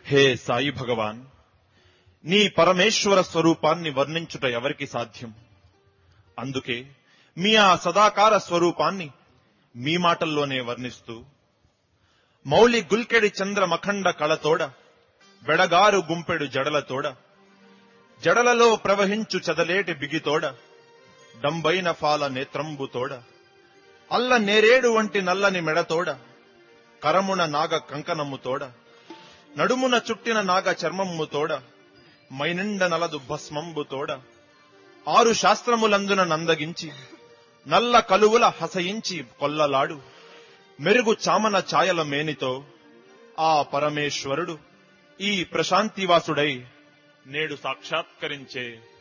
హే సాయి భగవాన్ నీ పరమేశ్వర స్వరూపాన్ని వర్ణించుట ఎవరికి సాధ్యం అందుకే మీ ఆ సదాకార స్వరూపాన్ని మీ మాటల్లోనే వర్ణిస్తూ మౌలి గుల్కెడి చంద్ర మఖండ కళతోడ బెడగారు గుంపెడు జడలతోడ జడలలో ప్రవహించు చదలేటి బిగితోడ డంబైన ఫాల నేత్రంబుతోడ అల్ల నేరేడు వంటి నల్లని మెడతోడ కరమున నాగ కంకణమ్ముతోడ నడుమున చుట్టిన నాగ చర్మమ్ముతోడ మైనిండ నలదు భస్మంబుతోడ ఆరు శాస్త్రములందున నందగించి నల్ల కలువుల హసయించి కొల్లలాడు మెరుగు చామన ఛాయల మేనితో ఆ పరమేశ్వరుడు ఈ ప్రశాంతివాసుడై నేడు సాక్షాత్కరించే